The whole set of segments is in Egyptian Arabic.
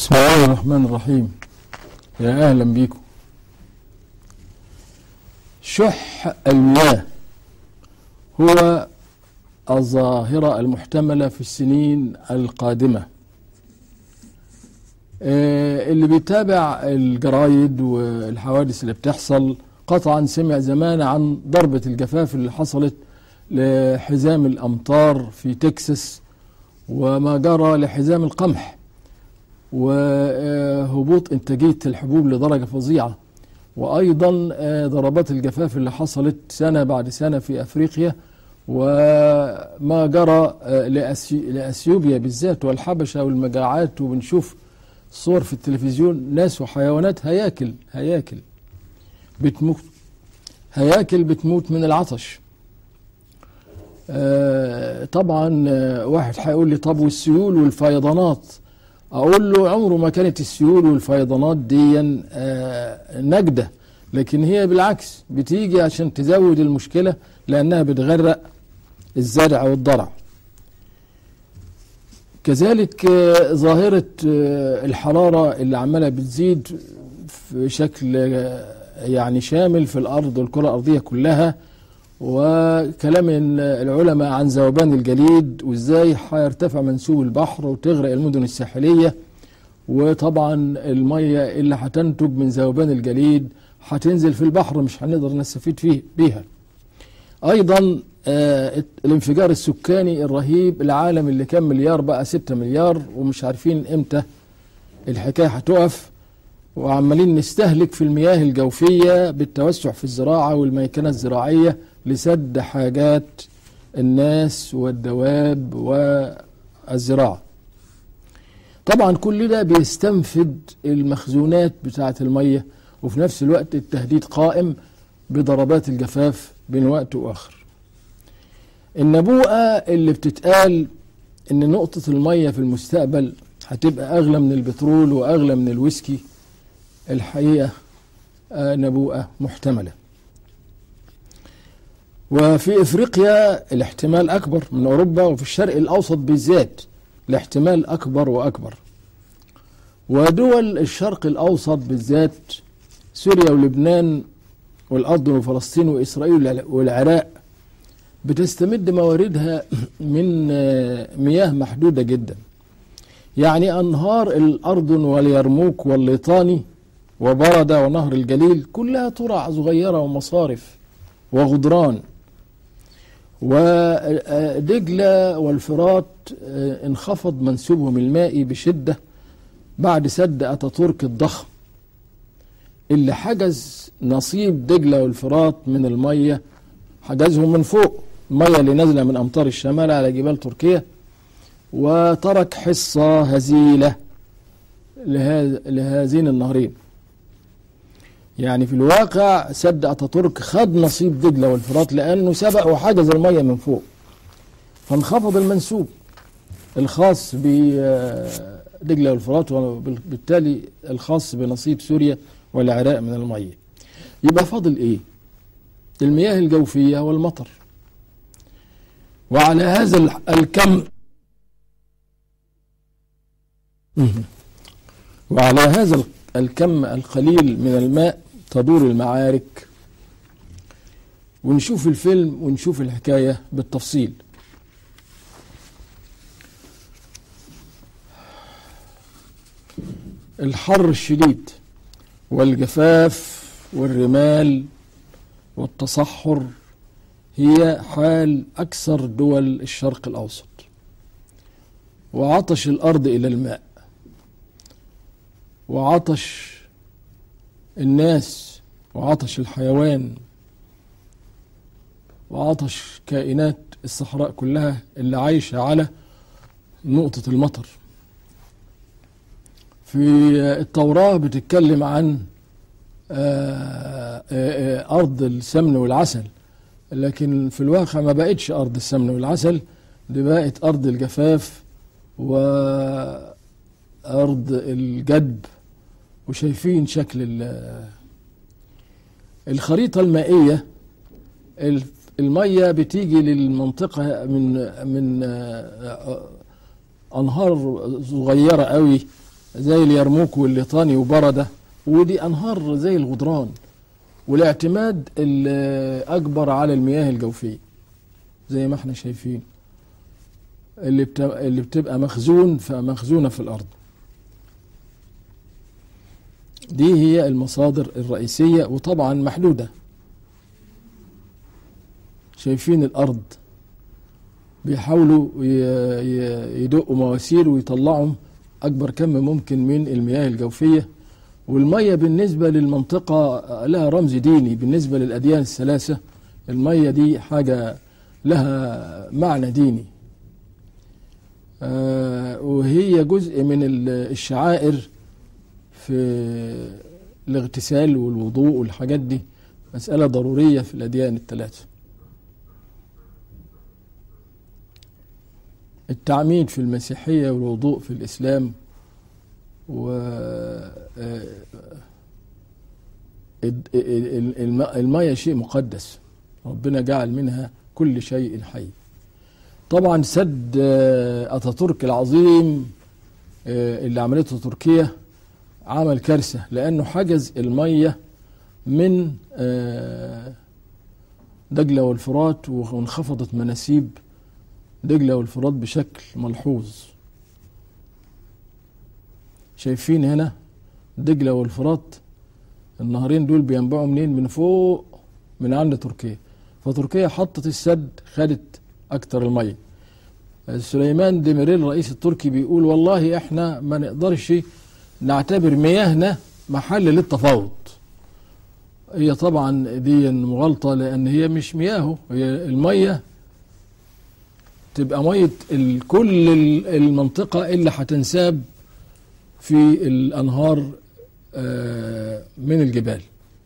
بسم الله الرحمن الرحيم يا أهلا بيكم شح المياه هو الظاهرة المحتملة في السنين القادمة آه، اللي بيتابع الجرايد والحوادث اللي بتحصل قطعا سمع زمان عن ضربة الجفاف اللي حصلت لحزام الأمطار في تكساس وما جرى لحزام القمح وهبوط إنتاجية الحبوب لدرجة فظيعة وأيضا آه، ضربات الجفاف اللي حصلت سنة بعد سنة في أفريقيا وما جرى آه، لأسي- لأثيوبيا بالذات والحبشة والمجاعات وبنشوف صور في التلفزيون ناس وحيوانات هياكل هياكل بتموت هياكل بتموت من العطش آه، طبعا آه، واحد هيقول لي طب والسيول والفيضانات اقول له عمره ما كانت السيول والفيضانات دي آه، نجده لكن هي بالعكس بتيجي عشان تزود المشكله لانها بتغرق الزرع والضرع كذلك آه، ظاهره آه، الحراره اللي عماله بتزيد في شكل آه، يعني شامل في الارض والكره الارضيه كلها وكلام العلماء عن ذوبان الجليد وازاي هيرتفع منسوب البحر وتغرق المدن الساحليه وطبعا الميه اللي هتنتج من ذوبان الجليد هتنزل في البحر مش هنقدر نستفيد فيه بيها. ايضا آه الانفجار السكاني الرهيب العالم اللي كان مليار بقى 6 مليار ومش عارفين امتى الحكايه هتقف وعمالين نستهلك في المياه الجوفيه بالتوسع في الزراعه والميكنه الزراعيه لسد حاجات الناس والدواب والزراعه. طبعا كل ده بيستنفد المخزونات بتاعه الميه وفي نفس الوقت التهديد قائم بضربات الجفاف بين وقت واخر. النبوءه اللي بتتقال ان نقطه الميه في المستقبل هتبقى اغلى من البترول واغلى من الويسكي الحقيقه آه، نبوءه محتمله. وفي افريقيا الاحتمال اكبر من اوروبا وفي الشرق الاوسط بالذات الاحتمال اكبر واكبر. ودول الشرق الاوسط بالذات سوريا ولبنان والاردن وفلسطين واسرائيل والعراق بتستمد مواردها من آه، مياه محدوده جدا. يعني انهار الاردن واليرموك والليطاني وبردة ونهر الجليل كلها ترع صغيرة ومصارف وغدران ودجلة والفرات آه، انخفض منسوبهم المائي بشدة بعد سد أتاتورك الضخم اللي حجز نصيب دجلة والفرات من المية حجزهم من فوق المية اللي نازلة من أمطار الشمال على جبال تركيا وترك حصة هزيلة لهذ- لهذين النهرين يعني في الواقع سد أتاتورك خد نصيب دجلة والفرات لأنه سبق وحجز المية من فوق فانخفض المنسوب الخاص بدجلة والفرات وبالتالي الخاص بنصيب سوريا والعراق من المية يبقى فاضل ايه المياه الجوفية والمطر وعلى هذا ال- الكم مهم. وعلى هذا ال- الكم القليل من الماء تدور المعارك ونشوف الفيلم ونشوف الحكاية بالتفصيل الحر الشديد والجفاف والرمال والتصحر هي حال أكثر دول الشرق الأوسط وعطش الأرض إلى الماء وعطش الناس وعطش الحيوان وعطش كائنات الصحراء كلها اللي عايشة على نقطة المطر في التوراة بتتكلم عن آه، آه، آه، أرض السمن والعسل لكن في الواقع ما بقتش أرض السمن والعسل دي بقت أرض الجفاف وأرض الجدب وشايفين شكل ال- الخريطة المائية ال- المية بتيجي للمنطقة من من آه، أنهار صغيرة قوي زي اليرموك والليطاني وبردة ودي أنهار زي الغدران والاعتماد الأكبر على المياه الجوفية زي ما احنا شايفين اللي بت- اللي بتبقى مخزون فمخزونة في الأرض دي هي المصادر الرئيسية وطبعا محدودة شايفين الأرض بيحاولوا ي- ي- يدقوا مواسير ويطلعوا أكبر كم ممكن من المياه الجوفية والمية بالنسبة للمنطقة لها رمز ديني بالنسبة للأديان الثلاثة المية دي حاجة لها معنى ديني آه، وهي جزء من ال- الشعائر في الاغتسال والوضوء والحاجات دي مسألة ضرورية في الأديان الثلاثة التعميد في المسيحية والوضوء في الإسلام و آه، ال- ال- الم- المية شيء مقدس ربنا جعل منها كل شيء حي طبعا سد آه، أتاتورك العظيم آه، اللي عملته تركيا عمل كارثة لأنه حجز المية من آه، دجلة والفرات وانخفضت مناسيب دجلة والفرات بشكل ملحوظ شايفين هنا دجلة والفرات النهرين دول بينبعوا منين من فوق من عند تركيا فتركيا حطت السد خدت أكتر المية سليمان ديميريل الرئيس التركي بيقول والله احنا ما نقدرش نعتبر مياهنا محل للتفاوض هي طبعا دي مغالطة لأن هي مش مياهه هي المية تبقى مية ال- كل ال- المنطقة اللي هتنساب في الأنهار آه، من الجبال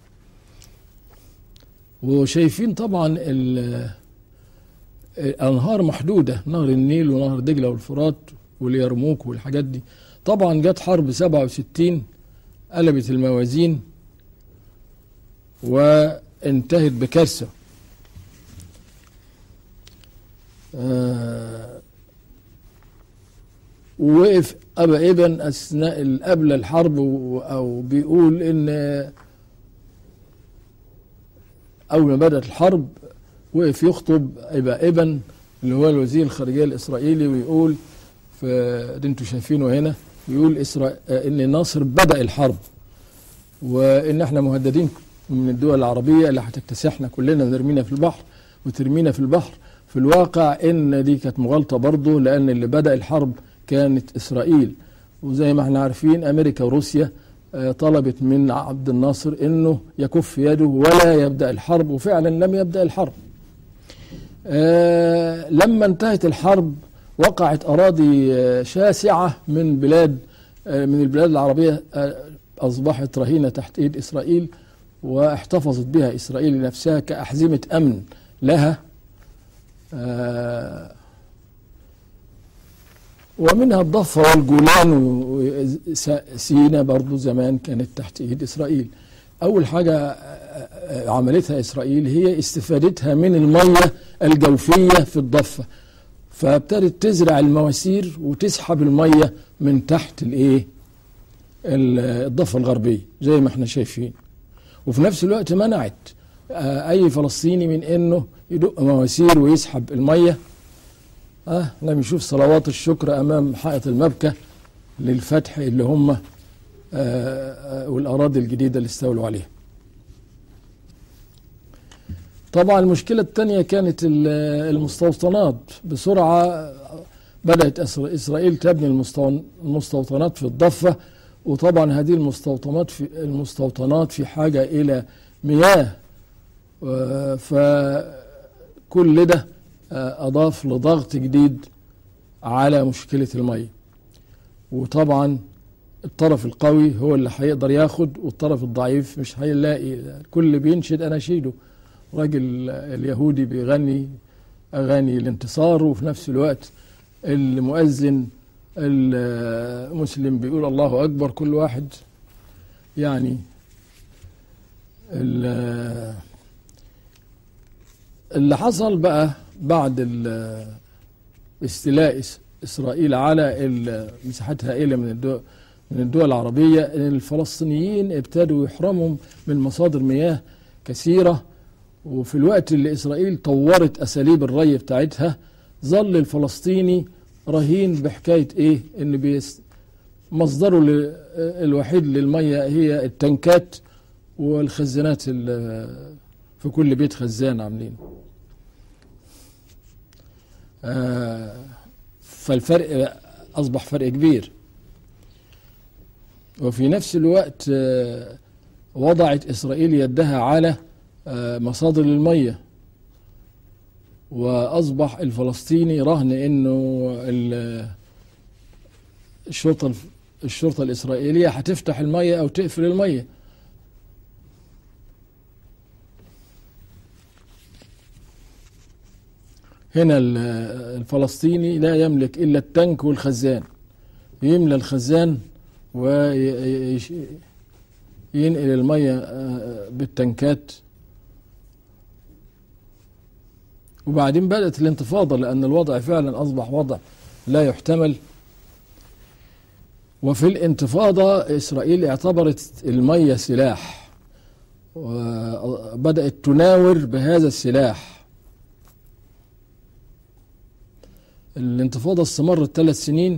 وشايفين طبعا ال- الأنهار محدودة نهر النيل ونهر دجلة والفرات واليرموك والحاجات دي طبعا جت حرب 67 قلبت الموازين وانتهت بكارثة آه، ووقف أبا ابن أثناء قبل الحرب و- أو بيقول إن أول ما بدأت الحرب وقف يخطب أبا ابن اللي هو الوزير الخارجية الإسرائيلي ويقول في اللي انتوا شايفينه هنا يقول إسرا... آه، إن ناصر بدأ الحرب وإن إحنا مهددين من الدول العربية اللي هتكتسحنا كلنا ونرمينا في البحر وترمينا في البحر في الواقع إن دي كانت مغالطة برضه لأن اللي بدأ الحرب كانت إسرائيل وزي ما احنا عارفين أمريكا وروسيا آه، طلبت من عبد الناصر إنه يكف يده ولا يبدأ الحرب وفعلا لم يبدأ الحرب آه، لما انتهت الحرب وقعت أراضي آه، شاسعة من بلاد آه، من البلاد العربية آه، أصبحت رهينة تحت إيد إسرائيل واحتفظت بها إسرائيل لنفسها كأحزمة أمن لها آه، ومنها الضفة والجولان وسينا برضو زمان كانت تحت إيد إسرائيل أول حاجة آه، آه، عملتها إسرائيل هي استفادتها من المية الجوفية في الضفة فابتدت تزرع المواسير وتسحب المية من تحت الإيه ال- الضفة الغربية زي ما احنا شايفين وفي نفس الوقت منعت آه، أي فلسطيني من إنه يدق مواسير ويسحب المية اه احنا بنشوف صلوات الشكر امام حائط المبكى للفتح اللي هم آه، آه، والاراضي الجديده اللي استولوا عليها. طبعا المشكله الثانيه كانت ال- المستوطنات بسرعه بدات إسر- اسرائيل تبني المستون- المستوطنات في الضفه وطبعا هذه المستوطنات في المستوطنات في حاجه الى مياه آه، فكل ده آه، أضاف لضغط جديد على مشكلة المية وطبعا الطرف القوي هو اللي هيقدر ياخد والطرف الضعيف مش هيلاقي الكل بينشد أناشيده راجل اليهودي بيغني أغاني الانتصار وفي نفس الوقت المؤذن المسلم بيقول الله أكبر كل واحد يعني ال- اللي حصل بقى بعد ال- استيلاء إس- إسرائيل على ال- مساحات هائلة من الدول من الدول العربية إن الفلسطينيين ابتدوا يحرموا من مصادر مياه كثيرة وفي الوقت اللي إسرائيل طورت أساليب الري بتاعتها ظل الفلسطيني رهين بحكاية إيه إن بيس مصدره ل- الوحيد للمية هي التنكات والخزانات ال- في كل بيت خزان عاملين آه، فالفرق أصبح فرق كبير وفي نفس الوقت آه، وضعت إسرائيل يدها على آه، مصادر المية وأصبح الفلسطيني رهن إنه ال- الشرطة الشرطة الإسرائيلية هتفتح المية أو تقفل المية هنا ال- الفلسطيني لا يملك إلا التنك والخزان يملى الخزان وينقل المية آه، بالتنكات وبعدين بدأت الانتفاضة لأن الوضع فعلا أصبح وضع لا يحتمل وفي الانتفاضة إسرائيل اعتبرت المية سلاح وبدأت تناور بهذا السلاح الانتفاضة استمرت ثلاث سنين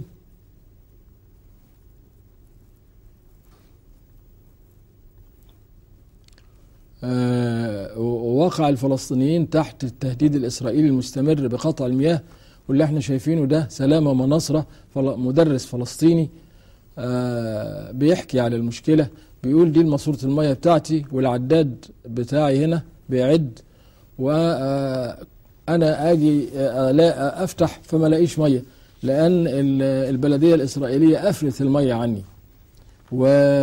آه، ووقع الفلسطينيين تحت التهديد الإسرائيلي المستمر بقطع المياه واللي احنا شايفينه ده سلامة مناصرة فل- مدرس فلسطيني آه، بيحكي على المشكلة بيقول دي ماسورة المياه بتاعتي والعداد بتاعي هنا بيعد وأنا أجي آه، لا أفتح فما لاقيش مية لأن ال- البلدية الإسرائيلية قفلت المية عني و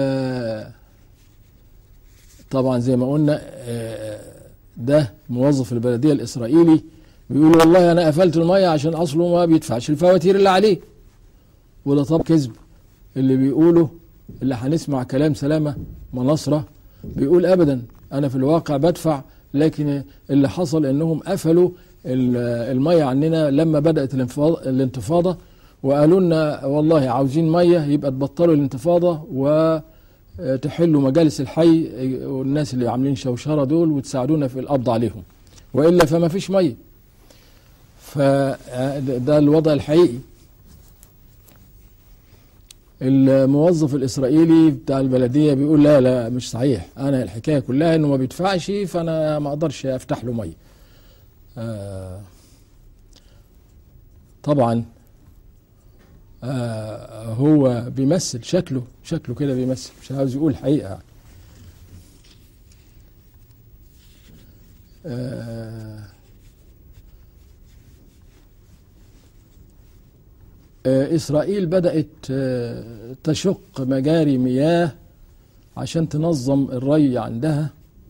طبعا زي ما قلنا آه، ده موظف البلدية الإسرائيلي بيقول والله أنا قفلت المية عشان أصله ما بيدفعش الفواتير اللي عليه وده طب كذب اللي بيقوله اللي هنسمع كلام سلامة مناصرة بيقول أبدا أنا في الواقع بدفع لكن اللي حصل إنهم قفلوا ال- المية عننا لما بدأت الانفاض- الانتفاضة وقالوا لنا والله عاوزين مية يبقى تبطلوا الانتفاضة و تحلوا مجالس الحي والناس اللي عاملين شوشرة دول وتساعدونا في القبض عليهم وإلا فما فيش مية فده الوضع الحقيقي الموظف الإسرائيلي بتاع البلدية بيقول لا لا مش صحيح أنا الحكاية كلها إنه ما بيدفعش فأنا ما أقدرش أفتح له مية آه طبعا آه هو بيمثل شكله شكله كده بيمثل مش عاوز يقول حقيقة آه آه إسرائيل بدأت آه تشق مجاري مياه عشان تنظم الري عندها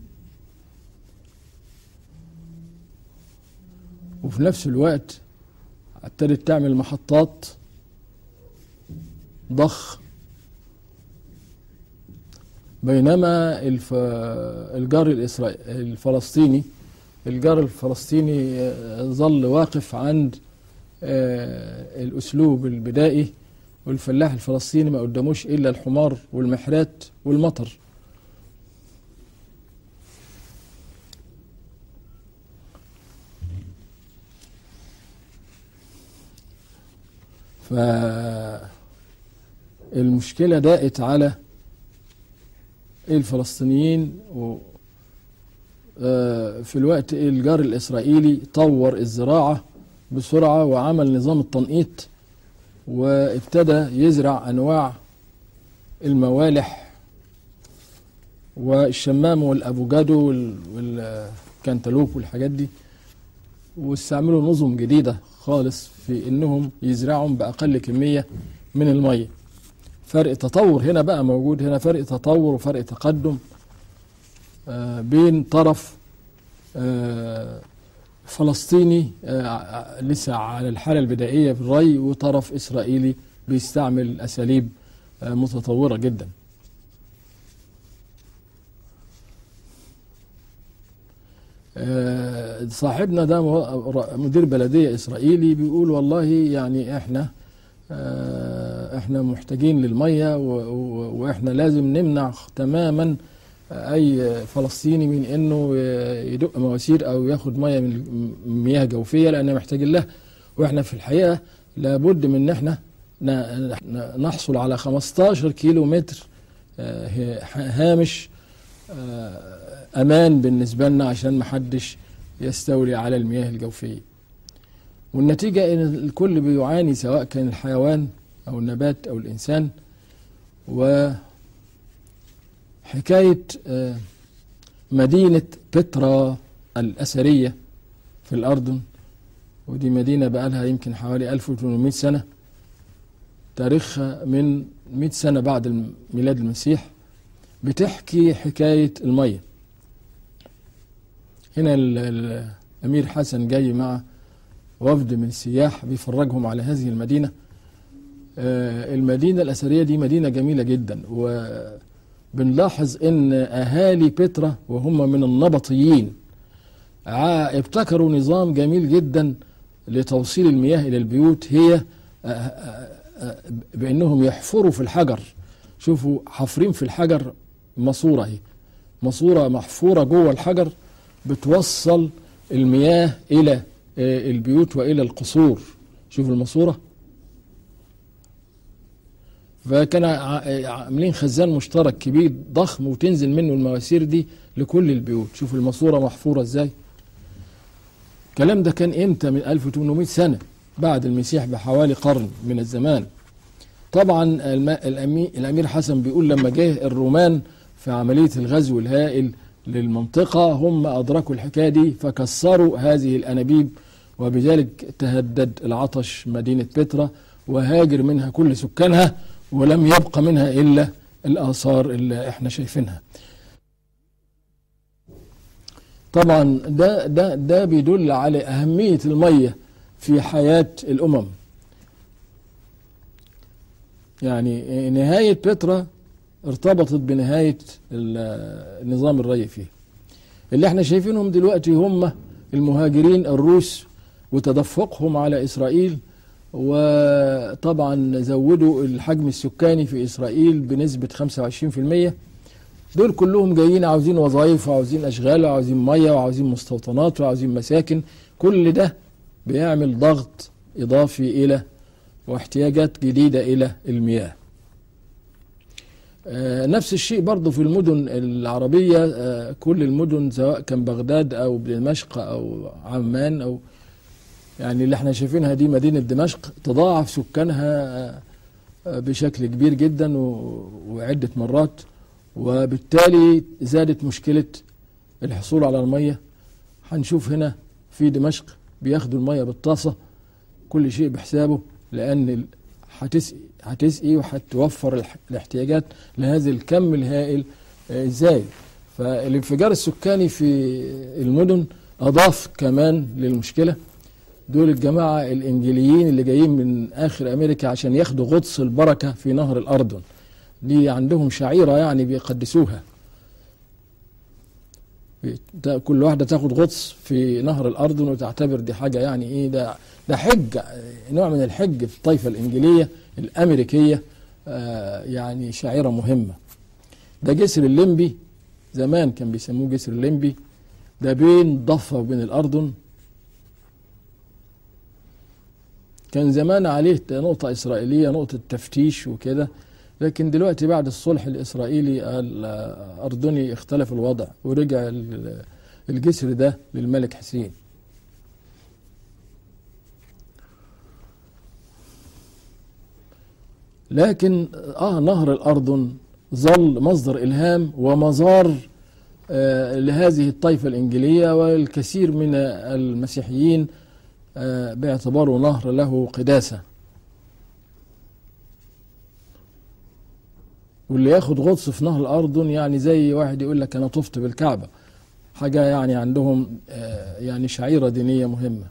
وفي نفس الوقت ابتدت تعمل محطات ضخ بينما الف... الجار الإسرائيل الفلسطيني الجار الفلسطيني آه، ظل واقف عند آه، الأسلوب البدائي والفلاح الفلسطيني ما قداموش إلا الحمار والمحرات والمطر فالمشكلة ضاقت على الفلسطينيين و آه، في الوقت الجار الإسرائيلي طور الزراعة بسرعة وعمل نظام التنقيط وابتدى يزرع أنواع الموالح والشمام والأفوكادو وال- والكنتالوب والحاجات دي واستعملوا نظم جديدة خالص في إنهم يزرعهم بأقل كمية من المية فرق تطور هنا بقى موجود هنا فرق تطور وفرق تقدم آه، بين طرف آه، فلسطيني آه، ع- لسه على الحالة البدائية في الري وطرف إسرائيلي بيستعمل أساليب آه، متطورة جدا آه، صاحبنا ده مو- ر- مدير بلدية إسرائيلي بيقول والله يعني إحنا آه، احنا محتاجين للميه و- و- واحنا لازم نمنع تماما اي فلسطيني من انه يدق مواسير او ياخد ميه من مياه جوفيه لان محتاجين لها واحنا في الحقيقه لابد من ان احنا ن- ن- نحصل على 15 كيلو متر آه، ه- هامش آه، امان بالنسبه لنا عشان ما حدش يستولي على المياه الجوفيه والنتيجه ان الكل بيعاني سواء كان الحيوان او النبات او الانسان وحكايه آه، مدينه بترا الاثريه في الاردن ودي مدينه بقى لها يمكن حوالي 1800 سنه تاريخها من 100 سنه بعد ميلاد المسيح بتحكي حكايه الميه هنا ال- ال- الامير حسن جاي مع وفد من السياح بيفرجهم على هذه المدينه آه، المدينه الاثريه دي مدينه جميله جدا وبنلاحظ ان اهالي بترا وهم من النبطيين ع- ابتكروا نظام جميل جدا لتوصيل المياه الى البيوت هي آه، آه، آه، بانهم يحفروا في الحجر شوفوا حافرين في الحجر ماسوره اهي ماسوره محفوره جوه الحجر بتوصل المياه الى آه، البيوت والى القصور شوف الماسوره فكان ع- عاملين خزان مشترك كبير ضخم وتنزل منه المواسير دي لكل البيوت شوف الماسوره محفوره ازاي الكلام ده كان امتى من 1800 سنه بعد المسيح بحوالي قرن من الزمان طبعا الم- الأمي- الامير حسن بيقول لما جه الرومان في عمليه الغزو الهائل للمنطقه هم ادركوا الحكايه دي فكسروا هذه الانابيب وبذلك تهدد العطش مدينه بترا وهاجر منها كل سكانها ولم يبق منها الا الاثار اللي احنا شايفينها. طبعا ده ده ده بيدل على اهميه الميه في حياه الامم. يعني نهايه بترا ارتبطت بنهايه ال- النظام الري فيه. اللي احنا شايفينهم دلوقتي هم المهاجرين الروس وتدفقهم على اسرائيل وطبعا زودوا الحجم السكاني في اسرائيل بنسبه 25% دول كلهم جايين عاوزين وظائف وعاوزين اشغال وعاوزين ميه وعاوزين مستوطنات وعاوزين مساكن كل ده بيعمل ضغط اضافي الى واحتياجات جديده الى المياه آه، نفس الشيء برضه في المدن العربية آه، كل المدن سواء كان بغداد أو دمشق أو عمان أو يعني اللي احنا شايفينها دي مدينة دمشق تضاعف سكانها آه، آه، بشكل كبير جدا و- وعدة مرات وبالتالي زادت مشكلة الحصول على المية هنشوف هنا في دمشق بياخدوا المية بالطاسة كل شيء بحسابه لأن ال- هتسقي هتسقي وهتوفر الح- الاحتياجات لهذا الكم الهائل آه، ازاي فالانفجار السكاني في المدن اضاف كمان للمشكله دول الجماعه الانجليين اللي جايين من اخر امريكا عشان ياخدوا غطس البركه في نهر الاردن دي عندهم شعيره يعني بيقدسوها بت- كل واحده تاخد غطس في نهر الاردن وتعتبر دي حاجه يعني ايه ده ده حج نوع من الحج في الطائفه الانجيليه الامريكيه آه، يعني شعيره مهمه ده جسر الليمبي زمان كان بيسموه جسر الليمبي ده بين ضفه وبين الاردن كان زمان عليه نقطة إسرائيلية نقطة تفتيش وكده لكن دلوقتي بعد الصلح الإسرائيلي الأردني اختلف الوضع ورجع ال- الجسر ده للملك حسين لكن آه نهر الأردن ظل مصدر إلهام ومزار آه لهذه الطائفة الإنجيلية والكثير من المسيحيين آه، باعتباره نهر له قداسة واللي ياخد غطس في نهر الأردن يعني زي واحد يقول لك أنا طفت بالكعبة حاجة يعني عندهم آه، يعني شعيرة دينية مهمة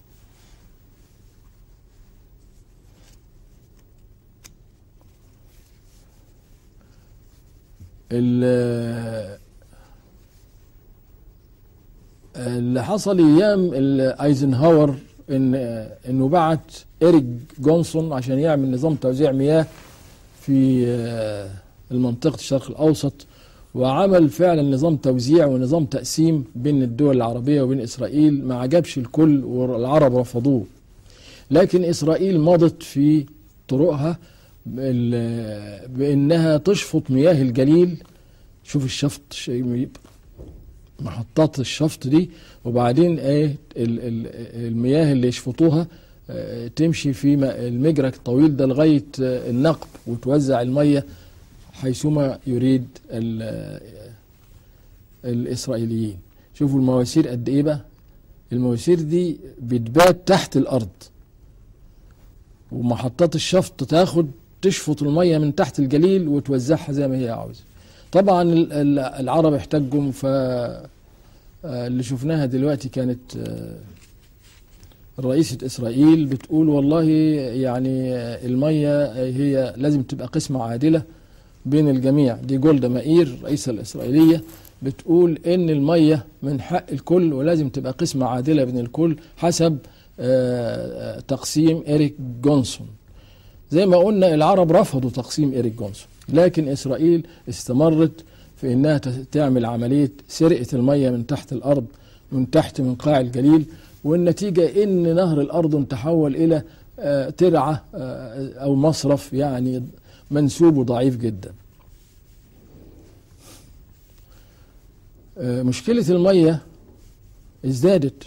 ال- اللي حصل ايام ال- ايزنهاور ان انه بعت إريك جونسون عشان يعمل نظام توزيع مياه في آه، المنطقة الشرق الأوسط وعمل فعلا نظام توزيع ونظام تقسيم بين الدول العربية وبين إسرائيل ما عجبش الكل والعرب رفضوه لكن إسرائيل مضت في طرقها بال- بأنها تشفط مياه الجليل شوف الشفط شيء محطات الشفط دي وبعدين ايه ال- ال- المياه اللي يشفطوها آه، تمشي في م- المجرى الطويل ده لغايه آه، النقب وتوزع الميه حيثما يريد ال- آه، الاسرائيليين شوفوا المواسير قد ايه بقى المواسير دي بتبات تحت الارض ومحطات الشفط تاخد تشفط الميه من تحت الجليل وتوزعها زي ما هي عاوزه طبعا ال- ال- العرب احتجوا ف آه، اللي شفناها دلوقتي كانت آه، رئيسة إسرائيل بتقول والله يعني آه، المية هي لازم تبقى قسمة عادلة بين الجميع دي جولدا مائير الرئيسة الإسرائيلية بتقول إن المية من حق الكل ولازم تبقى قسمة عادلة بين الكل حسب آه، آه، تقسيم إريك جونسون زي ما قلنا العرب رفضوا تقسيم إريك جونسون لكن إسرائيل استمرت في انها ت- تعمل عمليه سرقه الميه من تحت الارض من تحت من قاع الجليل والنتيجه ان نهر الاردن تحول الى آه، ترعه آه، او مصرف يعني منسوبه ضعيف جدا. آه، مشكله الميه ازدادت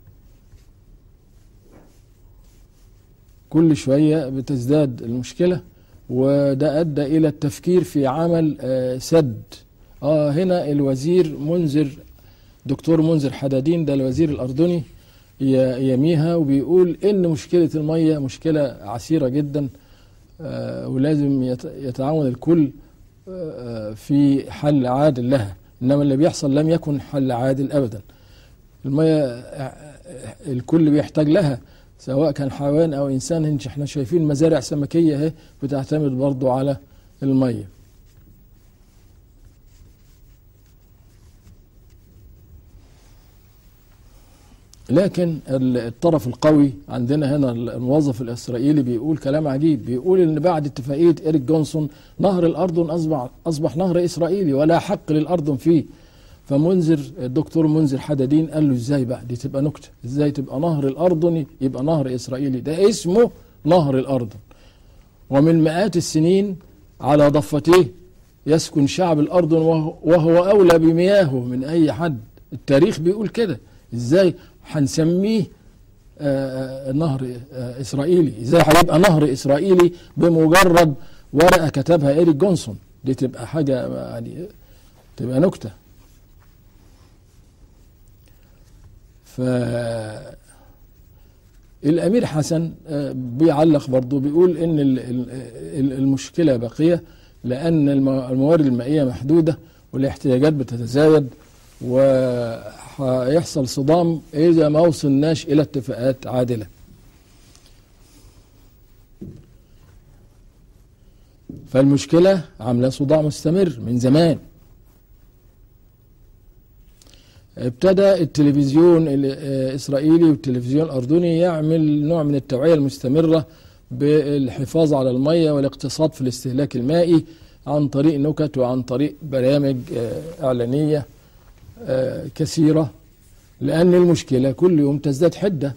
كل شويه بتزداد المشكله وده ادى الى التفكير في عمل آه، سد اه هنا الوزير منذر دكتور منذر حدادين ده الوزير الاردني ي- يميها وبيقول ان مشكله الميه مشكله عسيره جدا آه ولازم يت- يتعاون الكل آه في حل عادل لها انما اللي بيحصل لم يكن حل عادل ابدا الميه آه، الكل بيحتاج لها سواء كان حيوان او انسان إنش- احنا شايفين مزارع سمكيه اهي بتعتمد برضو على الميه لكن ال- الطرف القوي عندنا هنا الموظف الاسرائيلي بيقول كلام عجيب بيقول ان بعد اتفاقيه ايريك جونسون نهر الاردن اصبح اصبح نهر اسرائيلي ولا حق للاردن فيه فمنذر الدكتور منذر حدادين قال له ازاي بقى دي تبقى نكته ازاي تبقى نهر الاردن يبقى نهر اسرائيلي ده اسمه نهر الاردن ومن مئات السنين على ضفتيه يسكن شعب الاردن وهو- وهو اولى بمياهه من اي حد التاريخ بيقول كده ازاي هنسميه آه، آه، نهر آه، اسرائيلي ازاي هيبقى نهر اسرائيلي بمجرد ورقه كتبها ايريك جونسون دي تبقى حاجه يعني تبقى نكته ف الامير حسن آه، بيعلق برضه بيقول ان ال- ال- ال- المشكله باقيه لان الم- الموارد المائيه محدوده والاحتياجات بتتزايد وهيحصل صدام اذا ما وصلناش الى اتفاقات عادله فالمشكله عامله صداع مستمر من زمان ابتدى التلفزيون الإسرائيلي والتلفزيون الأردني يعمل نوع من التوعية المستمرة بالحفاظ على المية والاقتصاد في الاستهلاك المائي عن طريق نكت وعن طريق برامج آه، إعلانية آه، كثيرة لأن المشكلة كل يوم تزداد حدة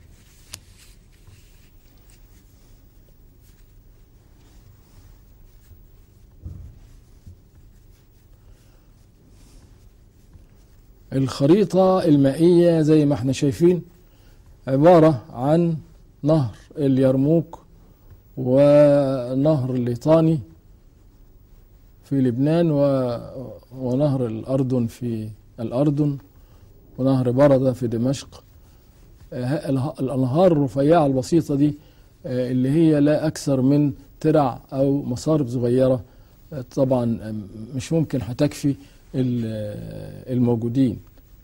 الخريطة المائية زي ما احنا شايفين عبارة عن نهر اليرموك ونهر الليطاني في لبنان و... ونهر الأردن في الأردن ونهر بردة في دمشق آه، اله- الأنهار الرفيعة البسيطة دي آه، اللي هي لا أكثر من ترع أو مصارف صغيرة آه، طبعا آه، مش ممكن هتكفي ال- آه، الموجودين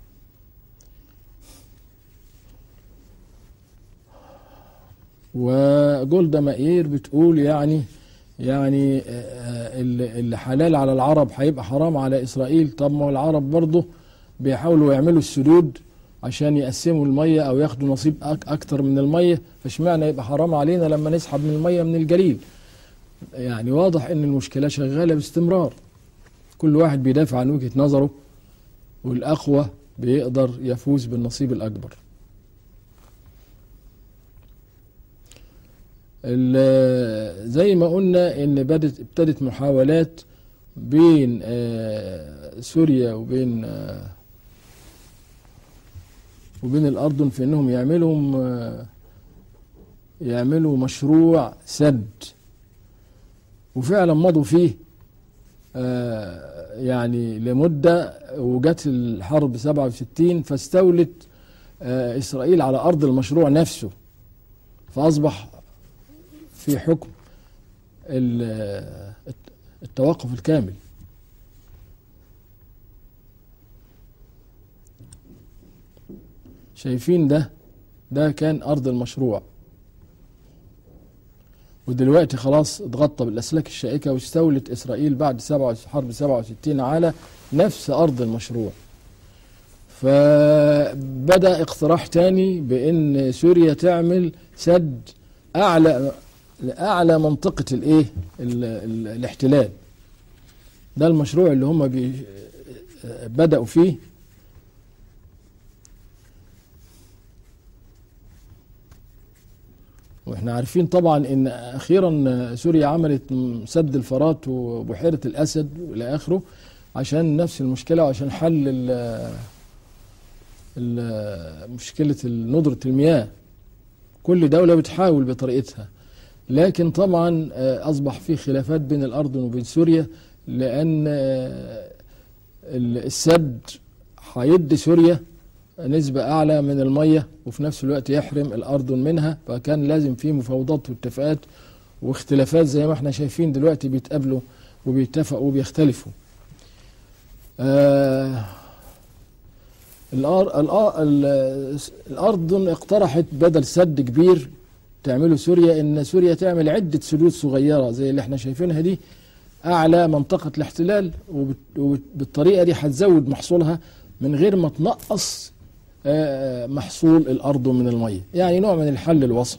وجولدا مائير بتقول يعني يعني آه، اللي اللي حلال على العرب هيبقى حرام على اسرائيل طب ما هو العرب برضه بيحاولوا يعملوا السدود عشان يقسموا المية أو ياخدوا نصيب أك أكتر من المية فاشمعنى يبقى حرام علينا لما نسحب من المية من الجليل يعني واضح إن المشكلة شغالة باستمرار كل واحد بيدافع عن وجهة نظره والأقوى بيقدر يفوز بالنصيب الأكبر ال- زي ما قلنا ان بدت ابتدت محاولات بين آه، سوريا وبين آه، وبين الاردن في انهم يعملوا آه، يعملوا مشروع سد وفعلا مضوا فيه آه، يعني لمده وجت الحرب 67 فاستولت آه، اسرائيل على ارض المشروع نفسه فاصبح في حكم ال- التوقف الكامل شايفين ده ده كان أرض المشروع ودلوقتي خلاص اتغطى بالأسلاك الشائكة واستولت إسرائيل بعد سبعة حرب 67 على نفس أرض المشروع فبدأ اقتراح تاني بأن سوريا تعمل سد أعلى لأعلى منطقة الإيه ال- ال- الاحتلال ده المشروع اللي هم بي بدأوا فيه واحنا عارفين طبعا ان اخيرا سوريا عملت سد الفرات وبحيرة الاسد والى اخره عشان نفس المشكلة وعشان حل ال- ال- مشكلة ندرة المياه كل دولة بتحاول بطريقتها لكن طبعا آه، أصبح في خلافات بين الأردن وبين سوريا لأن آه، ال- السد هيدي سوريا نسبة أعلى من المية وفي نفس الوقت يحرم الأردن منها فكان لازم في مفاوضات واتفاقات واختلافات زي ما احنا شايفين دلوقتي بيتقابلوا وبيتفقوا وبيختلفوا آه الأر... الأ- ال- الأردن اقترحت بدل سد كبير تعمله سوريا ان سوريا تعمل عده سدود صغيره زي اللي احنا شايفينها دي اعلى منطقه الاحتلال وبت- وبالطريقه دي هتزود محصولها من غير ما تنقص آه، محصول الارض من الميه يعني نوع من الحل الوسط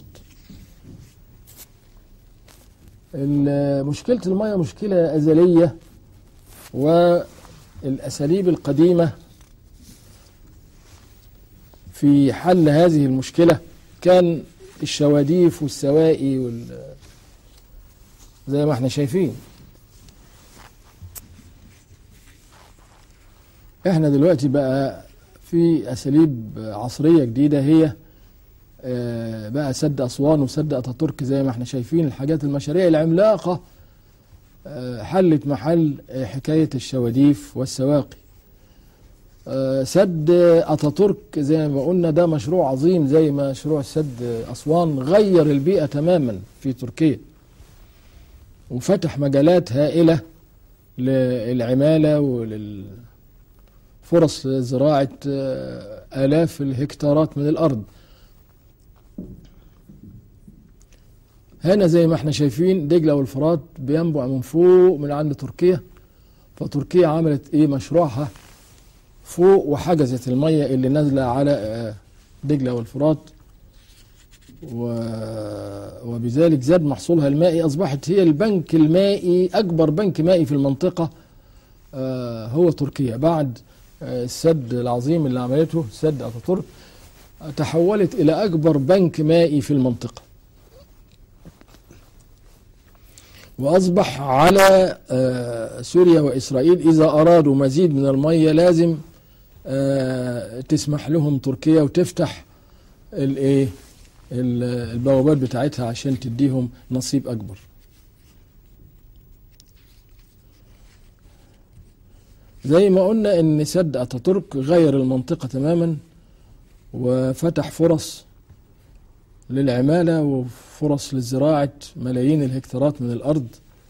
ال- مشكله الميه مشكله ازليه والاساليب القديمه في حل هذه المشكله كان الشواديف والسوائي وال زي ما احنا شايفين احنا دلوقتي بقى في اساليب عصريه جديده هي آه، بقى سد اسوان وسد اتاتورك زي ما احنا شايفين الحاجات المشاريع العملاقه آه، حلت محل آه، حكايه الشواديف والسواقي آه، سد اتاتورك زي ما قلنا ده مشروع عظيم زي مشروع سد اسوان غير البيئه تماما في تركيا وفتح مجالات هائله للعماله وللفرص زراعه آه، الاف الهكتارات من الارض هنا زي ما احنا شايفين دجله والفرات بينبع من فوق من عند تركيا فتركيا عملت ايه مشروعها فوق وحجزت المية اللي نازلة على آه، دجلة والفرات و- وبذلك زاد محصولها المائي أصبحت هي البنك المائي أكبر بنك مائي في المنطقة آه، هو تركيا بعد آه، السد العظيم اللي عملته سد أتاتورك آه، تحولت إلى أكبر بنك مائي في المنطقة وأصبح على آه، سوريا وإسرائيل إذا أرادوا مزيد من المية لازم آه، تسمح لهم تركيا وتفتح الايه ال- البوابات بتاعتها عشان تديهم نصيب اكبر زي ما قلنا ان سد اتاتورك غير المنطقة تماما وفتح فرص للعمالة وفرص لزراعة ملايين الهكتارات من الأرض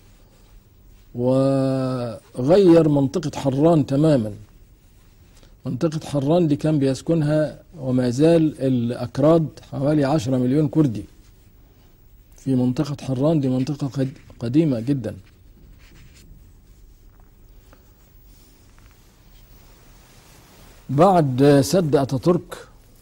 وغير منطقة حران تماما منطقة حران دي كان بيسكنها وما زال الأكراد حوالي عشرة مليون كردي في منطقة حران دي منطقة قد- قديمة جدا بعد سد اتاتورك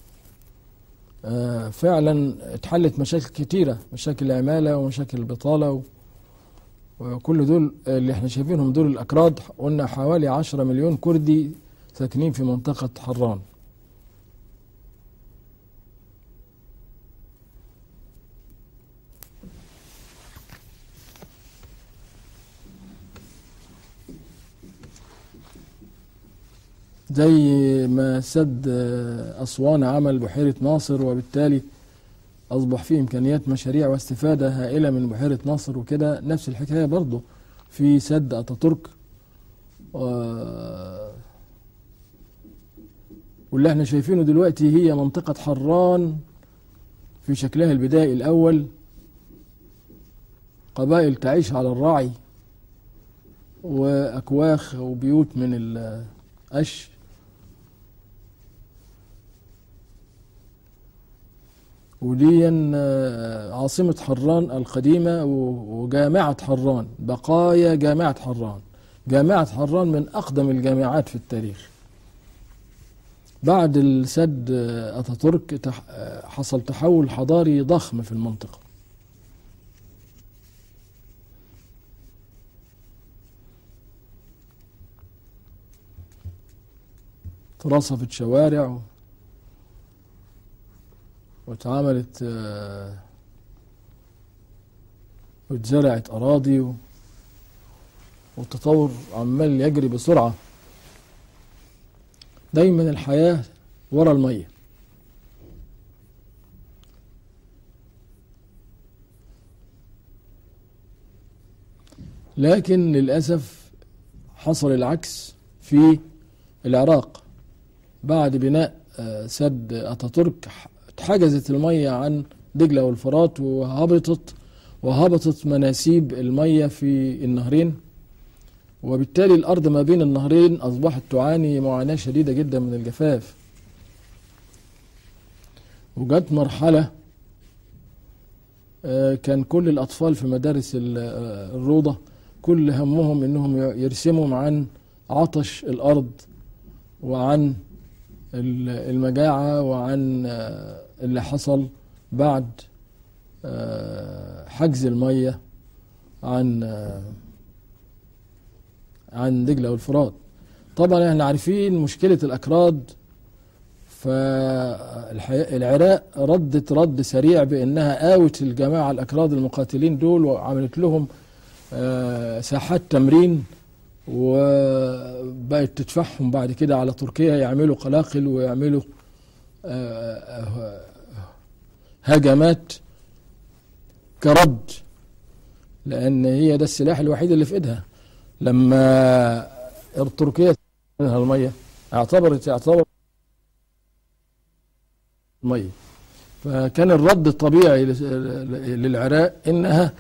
آه، فعلا اتحلت مشاكل كتيرة مشاكل العمالة ومشاكل البطالة و- وكل دول اللي احنا شايفينهم دول الأكراد قلنا حوالي عشرة مليون كردي ساكنين في منطقة حران زي ما سد آه، أسوان عمل بحيرة ناصر وبالتالي أصبح فيه إمكانيات مشاريع واستفادة هائلة من بحيرة ناصر وكده نفس الحكاية برضه في سد أتاتورك و- واللي احنا شايفينه دلوقتي هي منطقة حران في شكلها البدائي الأول قبائل تعيش على الراعي وأكواخ وبيوت من القش ودي آه، عاصمة حران القديمة و- وجامعة حران بقايا جامعة حران جامعة حران من أقدم الجامعات في التاريخ بعد السد آه، أتاتورك تح- آه، حصل تحول حضاري ضخم في المنطقة ترصفت شوارع و- واتعملت آه، واتزرعت أراضي و- والتطور عمال يجري بسرعة دايما الحياة ورا المية لكن للأسف حصل العكس في العراق بعد بناء آه، سد أتاتورك اتحجزت المية عن دجلة والفرات وهبطت وهبطت مناسيب المية في النهرين وبالتالي الأرض ما بين النهرين أصبحت تعاني معاناة شديدة جدا من الجفاف وجت مرحلة آه، كان كل الأطفال في مدارس ال- آه، الروضة كل همهم إنهم يرسموا عن عطش الأرض وعن ال- المجاعة وعن آه، اللي حصل بعد آه، حجز المية عن آه، عن دجلة والفرات طبعا احنا عارفين مشكلة الأكراد فالعراق ردت رد سريع بأنها آوت الجماعة الأكراد المقاتلين دول وعملت لهم آه، ساحات تمرين وبقت تدفعهم بعد كده على تركيا يعملوا قلاقل ويعملوا آه، آه، هجمات كرد لأن هي ده السلاح الوحيد اللي في إيدها لما تركيا منها المية اعتبرت اعتبر المية فكان الرد الطبيعي لس- للعراق انها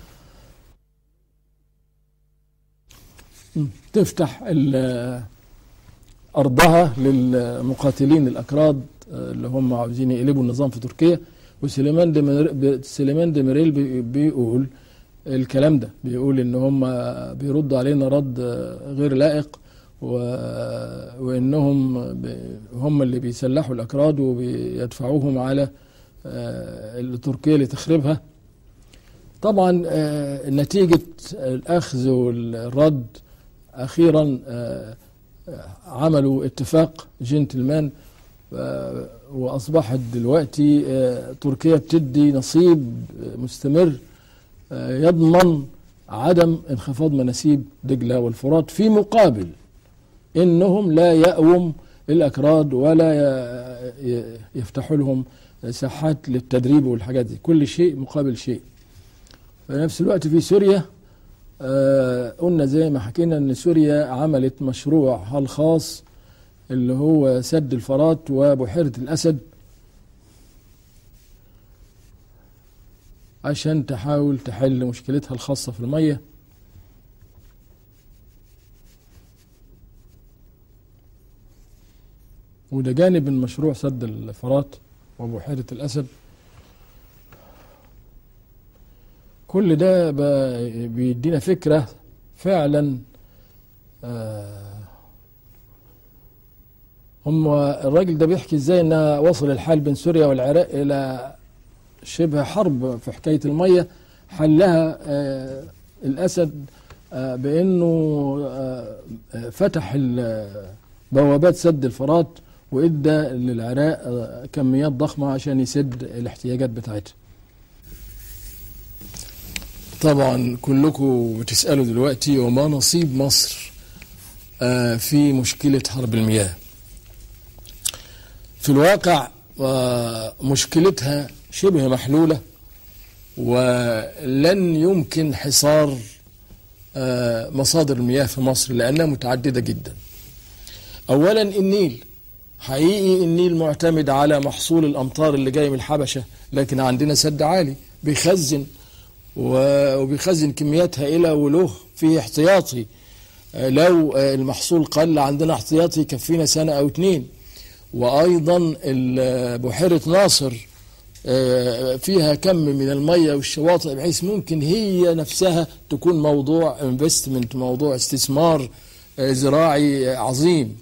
تفتح ال- ارضها للمقاتلين الاكراد اللي هم عاوزين يقلبوا النظام في تركيا وسليمان دمر- سليمان ديميريل بي- بيقول الكلام ده بيقول ان هم بيردوا علينا رد غير لائق و... وانهم ب... هم اللي بيسلحوا الاكراد وبيدفعوهم على آه، تركيا لتخريبها طبعا آه، نتيجة الأخذ والرد أخيرا آه، آه، عملوا اتفاق جنتلمان آه، وأصبحت دلوقتي آه، تركيا بتدي نصيب آه، مستمر آه، يضمن عدم انخفاض مناسيب دجلة والفرات في مقابل انهم لا يأوم الاكراد ولا ي- ي- يفتحوا لهم ساحات للتدريب والحاجات دي كل شيء مقابل شيء في نفس الوقت في سوريا آه، قلنا زي ما حكينا ان سوريا عملت مشروعها الخاص اللي هو سد الفرات وبحيرة الأسد عشان تحاول تحل مشكلتها الخاصة في المية وده جانب من مشروع سد الفرات وبحيرة الأسد كل ده ب- بيدينا فكرة فعلا آه، هم الراجل ده بيحكي ازاي ان وصل الحال بين سوريا والعراق الى شبه حرب في حكايه الميه حلها آه الاسد آه بانه آه آه، فتح ال- بوابات سد الفرات وادى للعراق آه، كميات ضخمه عشان يسد الاحتياجات بتاعتها. طبعا كلكم بتسالوا دلوقتي وما نصيب مصر آه، في مشكله حرب المياه. في الواقع آه، مشكلتها شبه محلوله ولن يمكن حصار آه، مصادر المياه في مصر لأنها متعددة جدا أولا النيل حقيقي النيل معتمد على محصول الأمطار اللي جاي من الحبشة لكن عندنا سد عالي بيخزن و- وبيخزن كميات هائلة وله في احتياطي آه، لو آه، المحصول قل عندنا احتياطي يكفينا سنة أو اتنين وأيضا ال- بحيرة ناصر آه، فيها كم من المية والشواطئ بحيث ممكن هي نفسها تكون موضوع انفستمنت موضوع استثمار آه، زراعي عظيم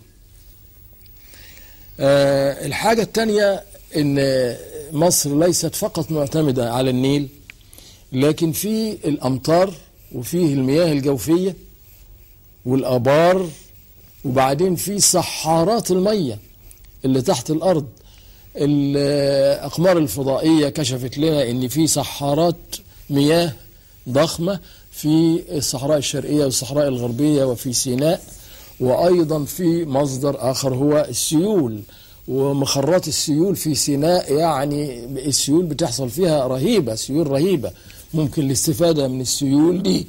آه، الحاجة الثانية ان مصر ليست فقط معتمدة على النيل لكن في الأمطار وفيه المياه الجوفية والآبار وبعدين في صحارات المية اللي تحت الأرض الأقمار الفضائية كشفت لنا أن في صحارات مياه ضخمة في الصحراء الشرقية والصحراء الغربية وفي سيناء وأيضا في مصدر آخر هو السيول ومخرات السيول في سيناء يعني السيول بتحصل فيها رهيبة سيول رهيبة ممكن الاستفادة من السيول دي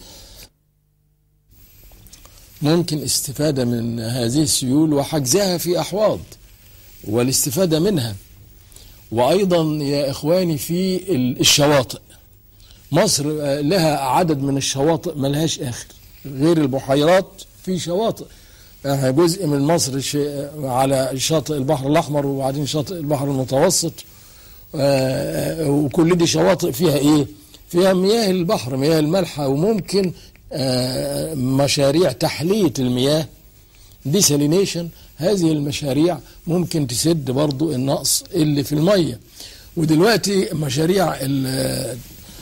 ممكن استفادة من هذه السيول وحجزها في أحواض والاستفادة منها وأيضا يا إخواني في ال- الشواطئ مصر آه، لها عدد من الشواطئ ملهاش آخر غير البحيرات في شواطئ آه، جزء من مصر ش- على شاطئ البحر الأحمر وبعدين شاطئ البحر المتوسط آه، وكل دي شواطئ فيها إيه فيها مياه البحر مياه المالحة وممكن آه، مشاريع تحلية المياه ديسالينيشن هذه المشاريع ممكن تسد برضو النقص اللي في المية ودلوقتي مشاريع ال-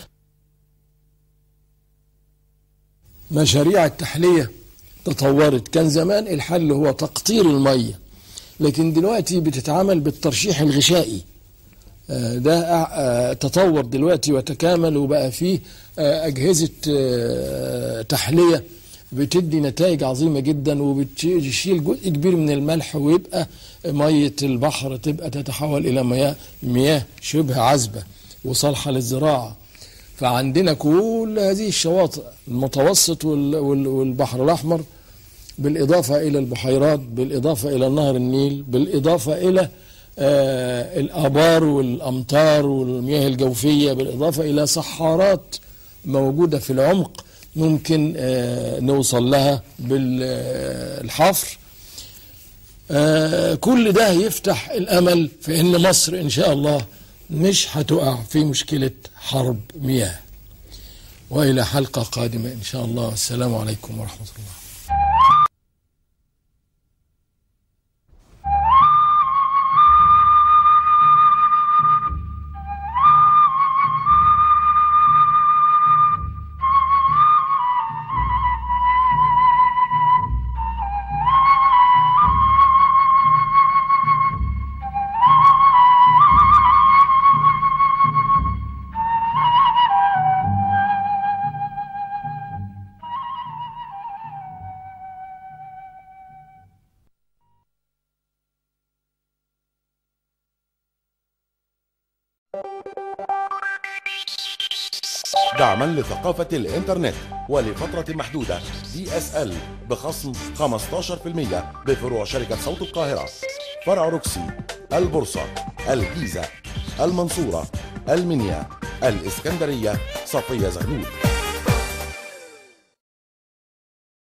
مشاريع التحلية تطورت كان زمان الحل هو تقطير المية لكن دلوقتي بتتعمل بالترشيح الغشائي آه، ده آه، تطور دلوقتي وتكامل وبقى فيه آه، أجهزة آه، تحلية بتدي نتائج عظيمة جدا وبتشيل جزء كبير من الملح ويبقى مية البحر تبقى تتحول إلى مياه, مياه شبه عذبة وصالحة للزراعة فعندنا كل هذه الشواطئ المتوسط وال- وال- والبحر الأحمر بالإضافة إلى البحيرات بالإضافة إلى نهر النيل بالإضافة إلى آه، الآبار والأمطار والمياه الجوفية بالإضافة إلى صحارات موجودة في العمق ممكن آه، نوصل لها بالحفر آه، كل ده يفتح الأمل في أن مصر إن شاء الله مش هتقع في مشكلة حرب مياه وإلى حلقة قادمة إن شاء الله السلام عليكم ورحمة الله دعما لثقافة الإنترنت ولفترة محدودة دي اس ال بخصم 15% بفروع شركة صوت القاهرة فرع روكسي البورصة الجيزة المنصورة المنيا الإسكندرية صفية زغلول